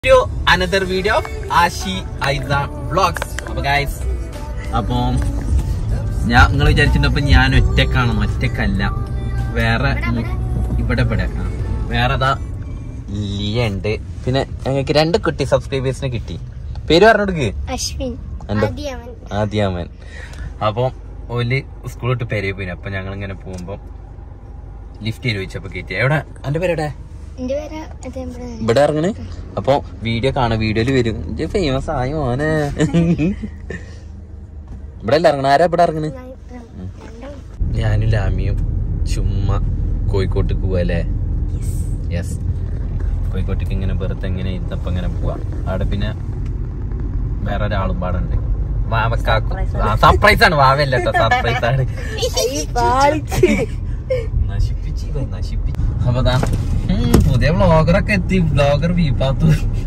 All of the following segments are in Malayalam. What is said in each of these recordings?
To another video Ashi Aisa vlogs അപ്പൊ ഗൈസ് അപ്പം ഞാൻ നിങ്ങൾ വിചാരിച്ചിട്ടപ്പോ ഞാൻ ഒറ്റക്കാണെന്ന് ഒറ്റക്കല്ല വേറെ ഇവിടെ ഇവിടെ ആ. വേറെ അതാ ലിയ ഉണ്ട് പിന്നെ ഞങ്ങൾക്ക് രണ്ട് കുട്ടി സബ്സ്ക്രൈബേഴ്സിനെ കിട്ടി പേര് പറഞ്ഞോടുക്ക് അശ്വിൻ എന്താ? ആദ്യമൻ ആദ്യാമൻ അപ്പം ഓല് സ്കൂൾ വിട്ട് പെരേ പോയിന് അപ്പൊ ഞങ്ങൾ ഇങ്ങനെ പോകുമ്പോ ലിഫ്റ്റ് ചോദിച്ചപ്പോ കയറ്റി എവിടെ എന്റെ പേരെവിടെ എന്റെ പേര് അതേപോലെ ഇവിടെ ഇറങ്ങണ് അപ്പൊ വീഡിയോ കാണാം വീഡിയോയില് വരും ഇജ്ജ് ഫേമസ് ആയി മോനെ ഇവിടെ അല്ല ഇറങ്ങണ ആരാ ഇവിടെ ഇറങ്ങണ് ഞാനും ലാമിയും ചുമ്മാ കോഴിക്കോട്ട് പോവല്ലേ യെസ് കോഴിക്കോട്ടേക്ക് ഇങ്ങനെ വെറുതെ ഇങ്ങനെ ഇരുന്നപ്പോ ഇങ്ങനെ പോവാ അവിടെ പിന്നെ വേറെ ഒരാളും പാടുണ്ട് സർപ്രൈസ് ആണ് വാവല്ല കേട്ടോ സർപ്രൈസ് ആണ് നശിപ്പിച്ച് ഇവൻ, നശിപ്പിച്ച്. അപ്പൊ ദാ, ഉം, പുതിയ വ്ളോഗറൊക്കെ എത്തി വ്ളോഗർ വീപ്പാത്തു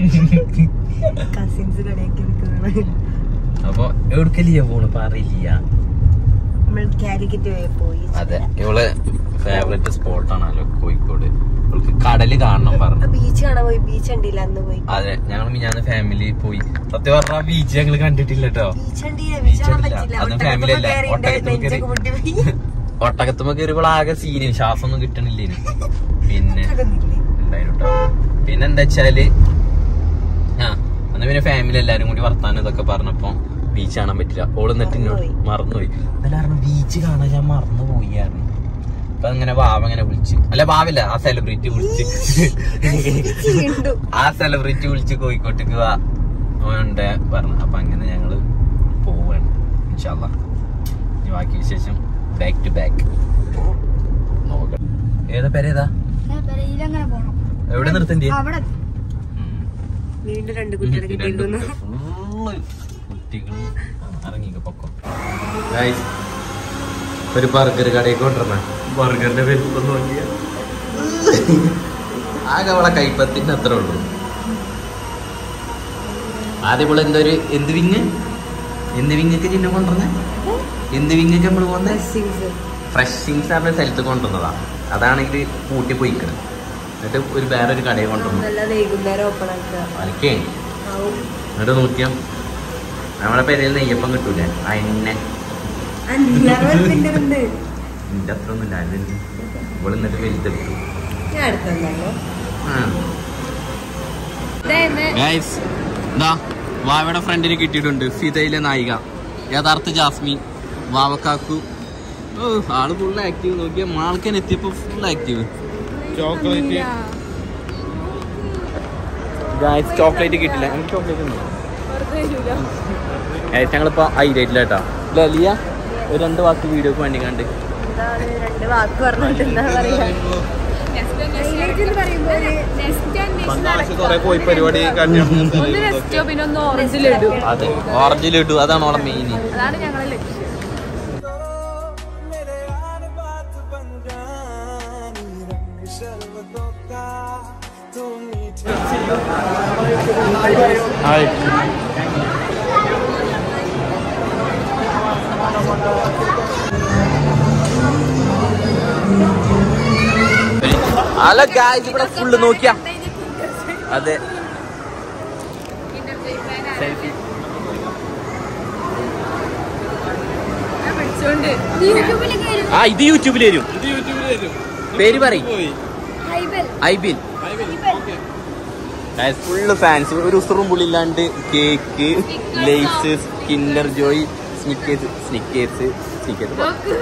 കസിൻസ് കടയൊക്കെ നിൽക്കുന്നതാണ് അപ്പൊ എവിടക്കലിയ പോണ് പറയില്ല നമ്മൾ കാലിക്കറ്റ് വരെ പോയി അതെ ഇവള് ഫേവറേറ്റ് സ്പോട്ടാണല്ലോ കോഴിക്കോട് ഇവൾക്ക് കടല് കാണണം പറഞ്ഞു ബീച്ച് കാണാൻ പോയി ബീച്ച് കണ്ടില്ല അന്ന് പോയി അതെ ഞങ്ങൾ മിഞ്ഞാന്ന് ഫാമിലി പോയി സത്യം പറഞ്ഞ ബീച്ച് ഞങ്ങൾ കണ്ടിട്ടില്ല കേട്ടോ ബീച്ച് കണ്ടില്ല ബീച്ച് കാണാൻ ബീച്ചില്ല. പറ്റില്ല അതും ഒട്ടകത്തുമ്മ family അല്ല. കയറിയിട്ട് ഒട്ടകത്തുമ്മ നെഞ്ചൊക്കെ പൊട്ടിപ്പോയി ഒട്ടകത്തുമ്പോ കയറിയപ്പോൾ ആകെ സീന് ശ്വാസം ഒന്നും കിട്ടണില്ലേനു പിന്നെ ഒട്ടകത്തില്ലേ? ഉണ്ടായിരുന്നു ട്ടോ. പിന്നെ എന്താ വെച്ചാല് ആ അന്ന് പിന്നെ ഫാമിലി എല്ലാരും കൂടി വർത്താനം ഇതൊക്കെ പറഞ്ഞപ്പോ ബീച്ച് കാണാൻ പറ്റില്ല ഓള് എന്നിട്ട് എന്നോട് മറന്നുപോയി. മറന്നുപോയി എന്നാലും ബീച്ച് കാണാൻ ഞാൻ മറന്നു പോയായിരുന്നു അപ്പൊ അങ്ങനെ വാവ അങ്ങനെ വിളിച്ച് അല്ല വാവില്ല ആ സെലിബ്രിറ്റി വിളിച്ച് ഉണ്ടു. ആ സെലിബ്രിറ്റി വിളിച്ച് കോഴിക്കോട്ടേക്ക് വാ ഉണ്ട് പറഞ്ഞു അപ്പൊ അങ്ങനെ ഞങ്ങള് പോവാണ് ഇൻഷാല്ല ഇനി ബാക്കി വിശേഷം ബാക്ക് ടു ബാക്ക് നോക്കാം ഏതാ പേരേതാ ഇതങ്ങനെ പോണം എവിടെ നിർത്തണ്ടി അവിടെ വീണ്ടും രണ്ട് കുട്ടികളെ കിട്ടിയിരിക്കുന്നു ഒരു ബർഗർ കടയിൽ കൊണ്ടുവരണ ബർഗറിന്റെ വലിപ്പം നോക്കിയ ആകെ അവളെ കൈപ്പത്തിന്റെ അത്ര ഉള്ളൂ ആദ്യം ഇവിടെ എന്തോ ഒരു എന്ത് വിങ് എന്ത് വിങ്ങൊക്കെ ചിഹ്നം കൊണ്ടുവന്നേ എന്ത് വിങ്ങൊക്കെ നമ്മള് പോകുന്നേ Blessings. ഫ്രഷിങ്സ് പറഞ്ഞ സ്ഥലത്ത് കൊണ്ടുവന്നതാ അതാണെങ്കിൽ കൂട്ടി പോയിക്കണം എന്നിട്ട് ഒരു വേറെ ഒരു കടയിൽ കൊണ്ടുവന്നു നല്ല വൈകുന്നേരം ഓപ്പൺ ആക്കുക അനക്കേ എന്നിട്ട് നോക്കിയാ നമ്മുടെ പെരയിൽ നെയ്യപ്പം കിട്ടൂലേ അന്നെ ഉണ്ട് നിന്റെ അത്ര ഒന്നുമില്ല അതിന് ഇവിടെ എന്നിട്ട് വലുതെടുത്തു ഞാൻ അടുത്തല്ലോ ഗൈസ് എന്താ വാവയുടെ ഫ്രണ്ടിന് കിട്ടിയിട്ടുണ്ട് ഫിദയിലെ നായിക യഥാർത്ഥ ജാസ്മി വാവക്കാക്കു ഓ ആള് ഫുൾ ആക്റ്റീവ് നോക്കിയ മാൾക്കൻ എത്തിയപ്പോ full active chocolate guys chocolate കിട്ടില്ല എനിക്ക് ചോക്ലേറ്റ് ഉണ്ടോ ഗൈസ് ഞങ്ങളിപ്പോ ഐഡിയറ്റില്ല കേട്ടോ ലലിയ ഒരു രണ്ട് വാക്ക് വീഡിയോക്ക് വേണ്ടി കണ്ട് എന്താണ് രണ്ട് വാക്ക് പറഞ്ഞിട്ട് എന്താ പറയാ Highlight എന്ന് പറയുമ്പോ ഒരു കൊറേ പോയി പരിപാടി കല്യാണം പിന്നെ ഒന്ന് ഓറഞ്ചിലിടൂ അതെ ഓറഞ്ചിൽ ഇട്ടു അതാണ് ഓളെ മെയിൻ അതാണ് ഞങ്ങളെ ലക്ഷ്യം ഹായ് ഹലോ ഗായ്സ് ഇവിടെ ഫുള്ള് നോക്കിയ അതെ സെൽഫി പിടിച്ചോണ്ട് ആ ഇത് യൂട്യൂബിൽ വരും പേര് പറയും ഐബിൽ ഫുള്ള് ഫാൻസ് ഒരു ഉസറും പുള്ളില്ലാണ്ട് cake Lay's Kinder Joy Snickers Snickers Snickers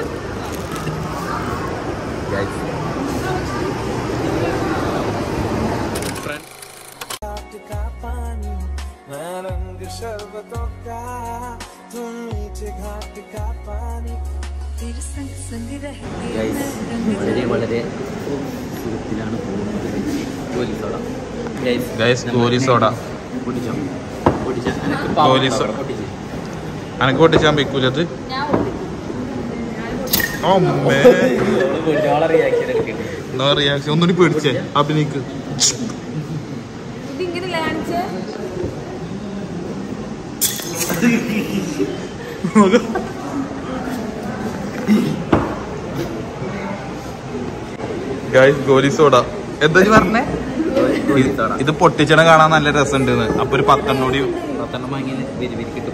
വളരെ വളരെ സുഖത്തിലാണ് പോകുന്നത് goli soda Guys, goli soda. പൊട്ടിച്ചോ പൊട്ടിച്ചോ ഗോലി സോഡ. അനക്ക് പൊട്ടിച്ചാൻ വെക്കൂലത് അമ്മേ റിയാക്ഷൻ എടുക്കുന്നത് എന്താ റിയാക്ഷൻ ഒന്നുകൂടി പേടിച്ചേ അഭിനയിക്ക് ഇതിങ്ങനെ കാണിച്ച് ഗൈസ് ഗോലി സോഡ എന്താ പറഞ്ഞേ ഗോലിത്തോട ഇത് പൊട്ടിച്ചണ കാണാൻ നല്ല രസമുണ്ട് അപ്പൊ ഒരു പത്തെണ്ണം കൂടി പത്തെണ്ണം വാങ്ങി വിരി വിരിക്കിട്ട്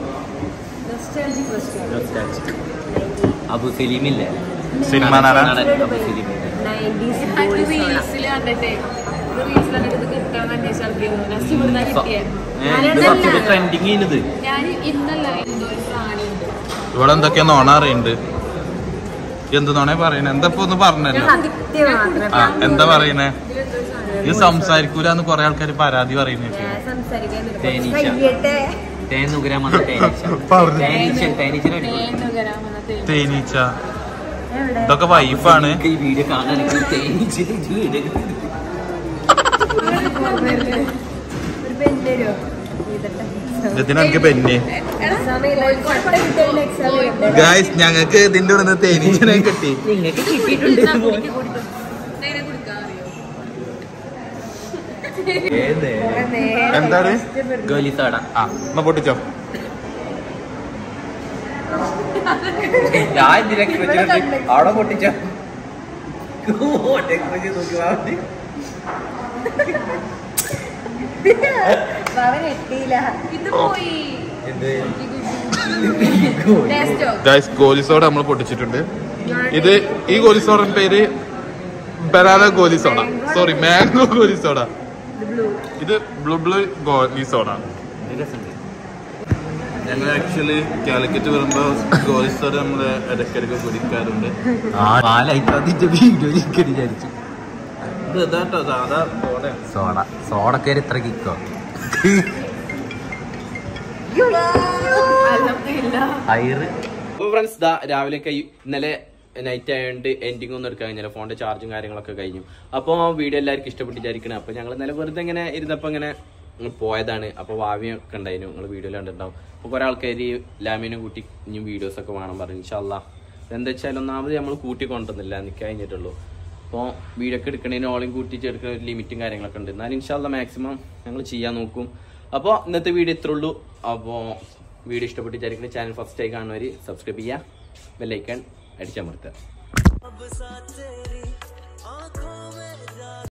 അബു സലീമില്ലേ സിനിമ നടൻ നടൻ അബു സലീം റീൽസിൽ കണ്ടിട്ടേ ഇത് റീൽസിൽ കണ്ടിട്ട് ഇത് കിട്ടാൻ അന്വേഷിച്ചിരുന്നു നെക്സ്റ്റ് ഇവിടുന്ന് കിട്ടിയേ ട്രെൻഡിങ് ചെയ്യുന്നത് ഞാൻ ഇന്നല്ല എന്തോ ഒരു പ്രാണിയുണ്ട് ഇവിടെ എന്തൊക്കെയാ നോണ അറിയുന്നുണ്ട് എന്ത് നോണേ പറയണേ എന്താ ഇപ്പൊ ഒന്ന് പറഞ്ഞല്ലോ സത്യം മാത്രം ആ എന്താ പറയണേ ഇത് സംസാരിക്കൂലെന്ന് കൊറേ ആൾക്കാർ പരാതി പറയുന്നുണ്ട് ഞാൻ സംസാരിക്കാൻ ഒരു തേനീച്ച. കഴിയട്ടെ തേൻ നുകരാൻ വന്ന തേനീച്ച പറഞ്ഞു. തേനീച്ച തേനീച്ചനെ തേനുകരാമെന്ന തേൻ തേനീച്ച എവിടെ ഇതൊക്കെ വൈഫാണ് ഈ വീഡിയോ കാണാൻ എനിക്ക് തേനീച്ച വീട് ഒരു പെണ്ണ് തരുമോ ഇതട്ടെ ഇതിന് എനിക്ക് പെന്നെ എക്സാം എക്സാം ഉണ്ട് ഗായ്സ് ഞങ്ങൾക്ക് ഇതിന്റെ ഉള്ളിൽ നിന്ന് തേനീച്ചനെ കിട്ടി നിങ്ങൾക്ക് കിട്ടിയിട്ടുണ്ട് നേരെ കൊടുക്കാൻ അറിയോ എന്താണ് ഗോലിത്തോട ആ എന്നാ പൊട്ടിച്ചോ ഞാൻ എന്തിനാ വെച്ചിട്ട് അവിടെ പൊട്ടിച്ചോ നോക്കി അവൻ എത്തിയില്ല ഇത് പോയി എന്ത് ടേസ്റ്റോ ഗായ്സ് ഗോലിസോഡ നമ്മൾ പൊട്ടിച്ചിട്ടുണ്ട് ഇത് ഈ ഗോലിസോഡന്റെ പേര് banana goli soda sorry mango goli soda ഇത് ബ്ലൂ ബ്ലൂ ഗോലിസോഡ രസമുണ്ട് ഞങ്ങൾ ആക്ച്വലി കാലിക്കറ്റ് വരുമ്പോ ഗോലിസോഡ നമ്മള് ഇടയ്ക്കിടയ്ക്ക് കുടിക്കാറുണ്ട് പാലായിട്ട് വീഡിയോ വിചാരിച്ചു ഇത് ഇതാട്ടോ സാധാ സോഡ സോഡ സോഡക്കേര് ഇത്ര കിക്കോ ഹയറ് ഫ്രണ്ട്സ് ദാ രാവിലെ കൈ ഇന്നലെ നൈറ്റ് ആയതുകൊണ്ട് എൻഡിങ് ഒന്നും എടുക്കാൻ കഴിഞ്ഞില്ല ഫോണിന്റെ ചാർജും കാര്യങ്ങളൊക്കെ കഴിഞ്ഞു അപ്പോൾ വീഡിയോ എല്ലാവർക്കും ഇഷ്ടപ്പെട്ടിട്ടായിരിക്കണം അപ്പോൾ ഞങ്ങൾ ഇന്നലെ വെറുതെ ഇങ്ങനെ ഇരുന്നപ്പോൾ ഇങ്ങനെ പോയതാണ് അപ്പോൾ ഭാവിയൊക്കെ ഉണ്ടായിരുന്നു നിങ്ങൾ വീഡിയോയിൽ കണ്ടിട്ടുണ്ടാവും അപ്പോൾ കുറേ ആൾക്കാർ ലാമിനും കൂട്ടി ഇനിയും വീഡിയോസ് ഒക്കെ വേണം പറഞ്ഞു ഇൻഷല്ല എന്താ വെച്ചാൽ ഒന്നാമത് നമ്മൾ കൂട്ടി കൊണ്ടുവന്നില്ല നിൽക്കാൻ കഴിഞ്ഞിട്ടുള്ളൂ അപ്പോൾ വീഡിയോ ഒക്കെ എടുക്കണതിന് ഓളും കൂട്ടി ചേർക്കുന്ന ഒരു ലിമിറ്റും കാര്യങ്ങളൊക്കെ ഉണ്ട് എന്നാലും ഇൻഷാല്ല മാക്സിമം ഞങ്ങൾ ചെയ്യാൻ നോക്കും അപ്പോൾ ഇന്നത്തെ വീഡിയോ ഇത്രേ ഉള്ളൂ അപ്പോൾ വീഡിയോ ഇഷ്ടപ്പെട്ട് വിചാരിക്കുന്ന ചാനൽ ഫസ്റ്റ് ആയി കാണുന്നവർ സബ്സ്ക്രൈബ് ചെയ്യുക ബെല്ലൈക്കൺ അടിച്ചമർത്തുക